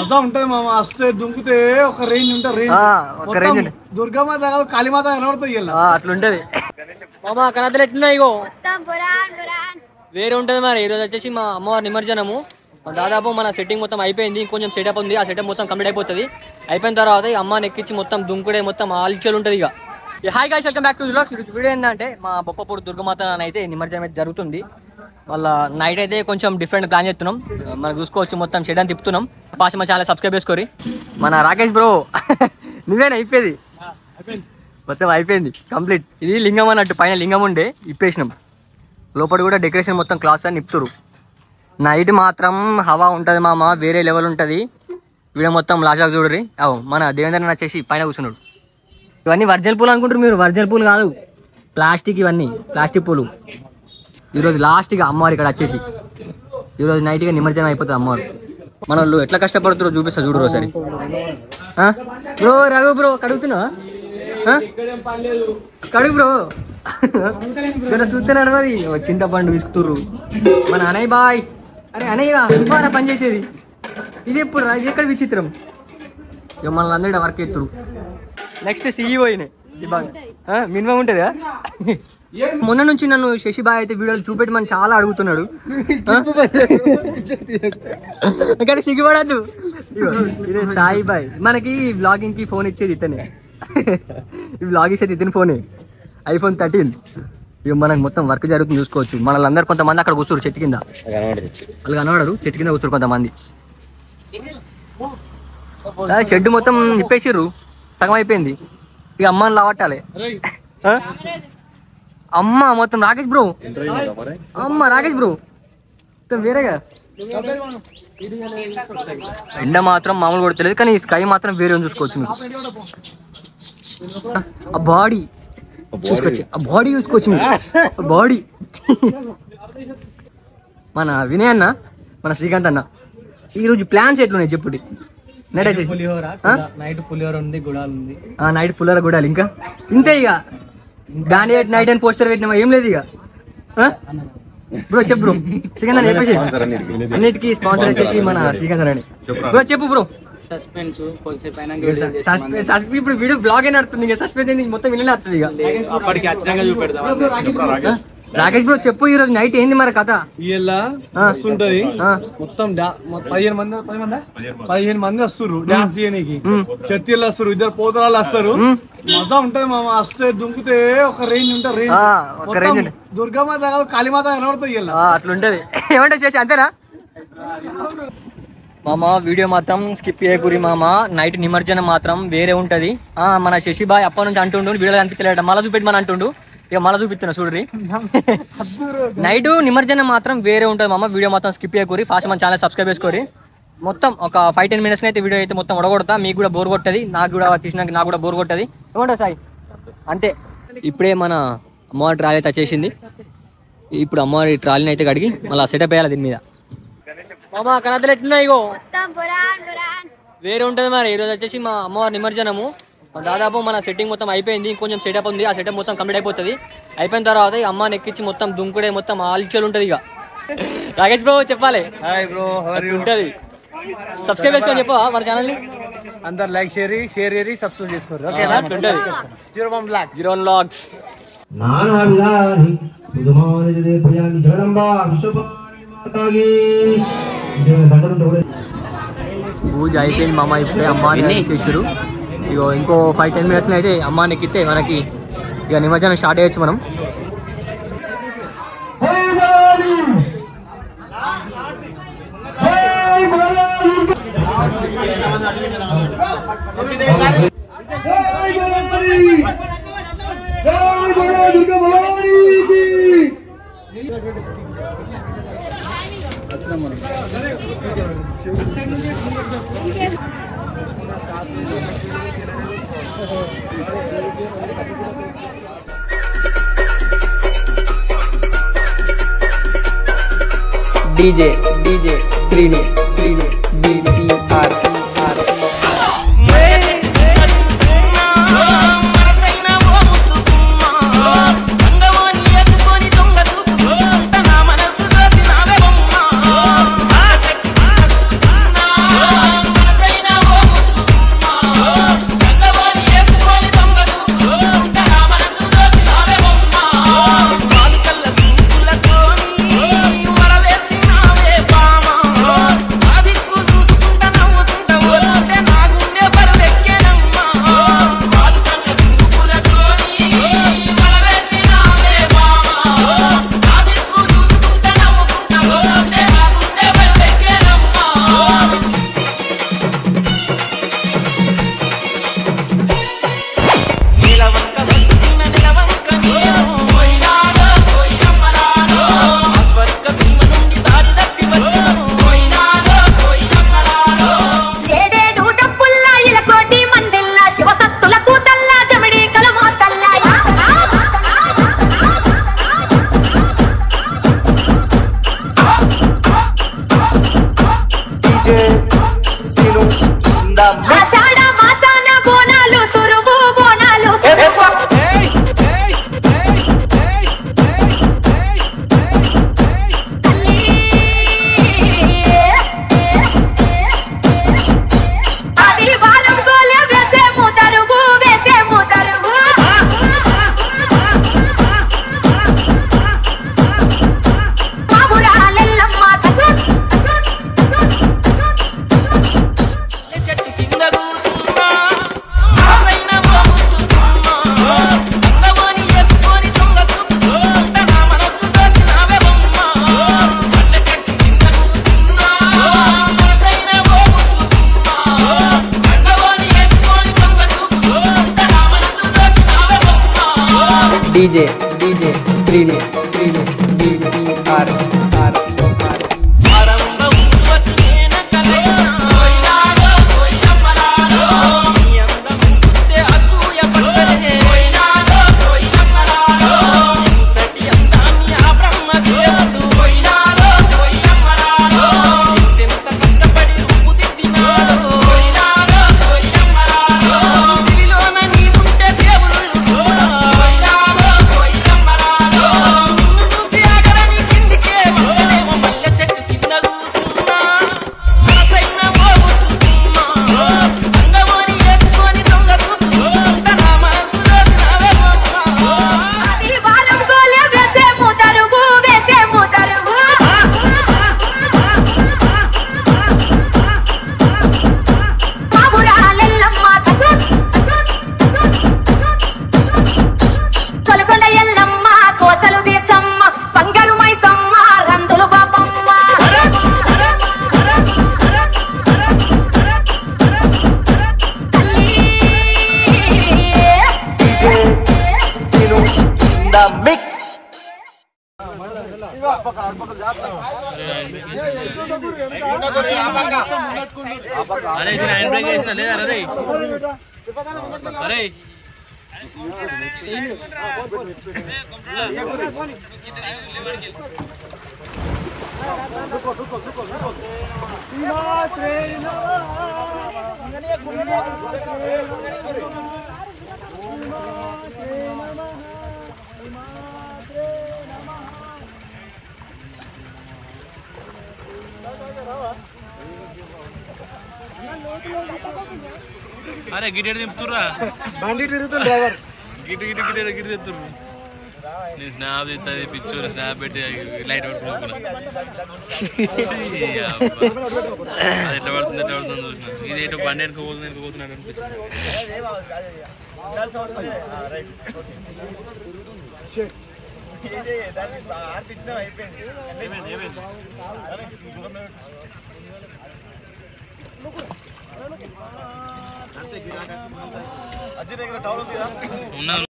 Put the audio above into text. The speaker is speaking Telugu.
మజా ఉంటది మామ వస్తే దుంకుతే ఒక రేంజ్ ఉంటే రేంజ్ ఆ, ఒక మొత్తం range ఉంటది. దుర్గామాత కాదు కాళీమాత కనబడుతుంది ఇలా ఆ, అట్లుంటది మామ కనతలు ఎట్లున్నాయి ఇగో మొత్తం బురాన్ బురాన్ వేరే ఉంటుంది మరి ఈరోజు వచ్చేసి మా అమ్మవారి నిమజ్జనము దాదాపు మన సెట్టింగ్ మొత్తం అయిపోయింది ఇంకొంచెం సెటప్ ఉంది ఆ సెటప్ మొత్తం కంప్లీట్ అయిపోతుంది అయిపోయిన తర్వాత ఈ అమ్మని ఎక్కించి మొత్తం దుంకుడే మొత్తం ఆల్చల్ ఉంటుంది ఇక hi guys welcome back to vlogs video ఏంటంటే మా బొప్పపూడి దుర్గమాత అయితే నిమజ్జనం అయితే జరుగుతుంది వాళ్ళ నైట్ అయితే కొంచెం డిఫరెంట్ ప్లాన్ చేస్తున్నాం మనం చూసుకోవచ్చు మొత్తం షెడ్ అని తిప్పుతున్నాం పాస్ మా ఛానల్ సబ్స్క్రైబ్ చేసుకోరి మన రాకేష్ బ్రో నువ్వేనా అయిపోయేది మొత్తం అయిపోయింది కంప్లీట్ ఇది లింగం అన్నట్టు పైన లింగం ఉండే ఇప్పేసినాం లోపల కూడా డెకరేషన్ మొత్తం క్లాస్ అని నిప్పుతురు నైట్ మాత్రం హవా ఉంటుంది మామ వేరే లెవెల్ ఉంటుంది వీడియో మొత్తం లాజాక్ చూడరి అవు మన దేవేంద్ర వచ్చేసి పైన కూర్చున్నాడు ఇవన్నీ వర్జల్ పూలు అనుకుంటారు మీరు వర్జల్ పూలు కాదు ప్లాస్టిక్ ఇవన్నీ ప్లాస్టిక్ పూలు ఈరోజు లాస్ట్గా అమ్మవారు ఇక్కడ వచ్చేసి ఈరోజు నైట్గా నిమజ్జనం అయిపోతుంది అమ్మవారు మన వాళ్ళు ఎట్లా కష్టపడుతారో చూపిస్తా చూడరు ఒకసారి ఆ? బ్రో రఘు బ్రో కడుగుతున్నా కడుగు బ్రో జర చూస్తున్నాడు మరి ఓ చింతపండు విసుకుతుర్రు మన అనయ్య బాయ్ అరే అనయ్య ఇవ్వరా పని చేసేది ఇది ఎప్పుడు రా ఇది ఎక్కడ విచిత్రం ఇక మనల్ని అందరూ వర్క్ ఎత్తురు నెక్స్ట్ సీఈఓ మినిమం ఉంటుందా మొన్న నుంచి నన్ను శశిబాయ్ అయితే వీడియోలు చూపెట్టమని చాలా అడుగుతున్నాడు ఆ? కానీ సిగ్గుపడద్దు ఇగో, ఇదే సాయి బాయ్ మనకి బ్లాగింగ్ కి ఫోన్ ఇచ్చేది ఇతనే ఈ బ్లాగ్ ఇచ్చేది ఇతని ఫోనే ఐఫోన్ థర్టీన్ ఇక మనకు మొత్తం వర్క్ జరుగుతుంది చూసుకోవచ్చు మనల్ని అందరు కొంతమంది అక్కడ కూర్చోరు చెట్టు కింద వాళ్ళు కనబడరు చెట్టు కింద కూర్చోరు కొంతమంది ఆ, షెడ్ మొత్తం ఇప్పేసిర్రు సగం అయిపోయింది ఇక అమ్మని లావట్టాలి ఆ? అమ్మ మొత్తం రాకేష్ బ్రో అమ్మ రాకేష్ బ్రో మొత్తం వేరేగా ఎండ మాత్రం మామూలు కొడతలేదు కానీ ఈ స్కై మాత్రం వేరే ఉంది చూసుకోవచ్చు మీరు ఆ బాడీ చూసుకోవచ్చు ఆ బాడీ చూసుకోవచ్చు మీరు ఆ బాడీ మన వినయ్ అన్న మన శ్రీకాంత్ అన్న ఈరోజు ప్లాన్స్ ఎట్లున్నాయి చెప్పుడి నైట్ పులిహోర ఆ? నైట్ పులిహోర ఉంది గుడాలు ఉంది నైట్ పుల్లర కూడా ఇంకా ఇంతే ఇక దాని నైట్ అని పోస్టర్ పెట్టినా ఏం లేదు ఇక బ్రో చెప్పు బ్రో శ్రీకాంత్ అని చెప్పేసి అన్నిటికీ స్పాన్సర్ వచ్చేసి మన శ్రీకాంత్ అని బ్రో చెప్పు బ్రో సస్పెన్స్ కొంచెం సస్పెన్స్ సస్పెన్స్ ఇప్పుడు వీడియో బ్లాగ్ ఏ నడుతుంది ఇక సస్పెన్స్ ఏంది మొత్తం వినలే వస్తుంది ఇక అప్పటికి ఖచ్చితంగా చూపెడతాం ఆ? రాకేష్ బ్రో చెప్పు ఈ రోజు నైట్ ఏంది మరి కథ ఇలా ఆ. వస్తుంటది ఆ, మొత్తం డా- మొ- పదిహేను మంది పది మంది పదిహేను మంది వస్తారు డాన్స్ చేయడానికి మ్. చర్చిలు వస్తారు ఇద్దరు పోతరాలు వస్తారు మ్. మజా ఉంటది మామ వస్తే దుంకుతే ఒక రేంజ్ ఉంటే రేంజ్ ఆ, ఒక range ఉంటది. దుర్గామాత కాదు కాళీమాత కనబడుతుంది ఇలా ఆ, అట్లుంటది ఏమంటే చేసి అంతేనా మామ వీడియో మాత్రం స్కిప్ చేయకూరి మామ నైట్ నిమజ్జనం మాత్రం వేరే ఉంటది ఆ మన శశిబాయ్ అప్ప నుంచి అంటుండు వీడియో అనిపించలేట మళ్ళీ చూపెట్టి మన అంటుండు ఇక మళ్ళీ చూపిస్తున్నా చూడరి నైట్ నిమజ్జనం మాత్రం వేరే ఉంటుంది మామ వీడియో మొత్తం స్కిప్ చేయకూరి ఫాస్ట్ మన ఛానల్ సబ్స్క్రైబ్ చేసుకోరి మొత్తం ఒక ఫైవ్ టెన్ మినిట్స్ అయితే వీడియో అయితే మొత్తం ఉడగొడతా మీకు కూడా బోర్ కొట్టది నాకు కూడా కృష్ణకి నాకు కూడా బోర్ కొట్టది ఏమంటావు సాయి అంతే ఇప్పుడే మన అమ్మవారి ట్రాలీ అయితే వచ్చేసింది ఇప్పుడు అమ్మవారి ట్రాలీని అయితే కడిగి మళ్ళీ సెటప్ వేయాలి దీని మీద మామ కనతలు ఎట్లున్నాయి ఇగో మొత్తం బురాన్ బురాన్ వేరే ఉంటుంది మరి ఈరోజు వచ్చేసి మా అమ్మవారి నిమజ్జనము దాదాపు మన సెట్టింగ్ మొత్తం అయిపోయింది ఇంకొంచెం సెటప్ ఉంది ఆ సెటప్ మొత్తం కంప్లీట్ అయిపోతుంది అయిపోయిన తర్వాత ఈ అమ్మని ఎక్కించి మొత్తం దుంకుడే మొత్తం ఆల్చల్ ఉంటుంది ఇక రాకేష్ బ్రో చెప్పాలి హాయ్ బ్రో ఉంటుంది సబ్స్క్రైబ్ చేసుకొని చెప్పవా మన ఛానల్ని అందరు లైక్ షేర్ షేర్ చేరి సబ్స్క్రైబ్ చేసుకోరు ఓకేనా ఉంటుంది జీరో వన్ బ్లాక్ జీరో లాగ్స్ నానావిధాని పుదుమానిదే ప్రియాని జగదంబా విశ్వపాతాగి దండలు కూడా పూజ అయిపోయింది మామ ఇప్పుడే అమ్మాని చేసారు ఇగో ఇంకో ఫైవ్ టెన్ మినిట్స్ అయితే అమ్మాని ఎక్కితే మనకి ఇక నిమజ్జనం స్టార్ట్ చేయొచ్చు మనం హే భవాని హే భవాని జై భవాని జై భవాని భవానికి DJ DJ Srinu Srinu D P R మనసు DJ DJ Srini Srini R R R అది వారం గోలే వేసేము తరుగు వేసేము తరుగు బాబురాలెల్లమ్మ కొలకొండ ఎల్లమ్మ కోసలు తీర్చమ్మ బంగారు మైసమ్మ రందులు బాపమ్మ అరే ఇది హ్యాండ్ బ్రేక్ వేసిన లేదా అరే అరే అరే గిటెడ్ దింపుతుర్రా బండి తిరుగుతుంది డ్రైవర్ గిటి గిటి గిటి గిటి తెత్తుర్రు నేను స్నాప్ తెస్తుంది పిక్చర్ స్నాప్ పెట్టి లైట్ పెట్టుకున్నా అది ఎట్లా పడుతుంది ఎట్లా పడుతుంది చూసిన ఇది ఎటు బండి వెనుక పోతుంది వెనుక పోతున్నాడు అనిపిస్తుంది ఉన్నది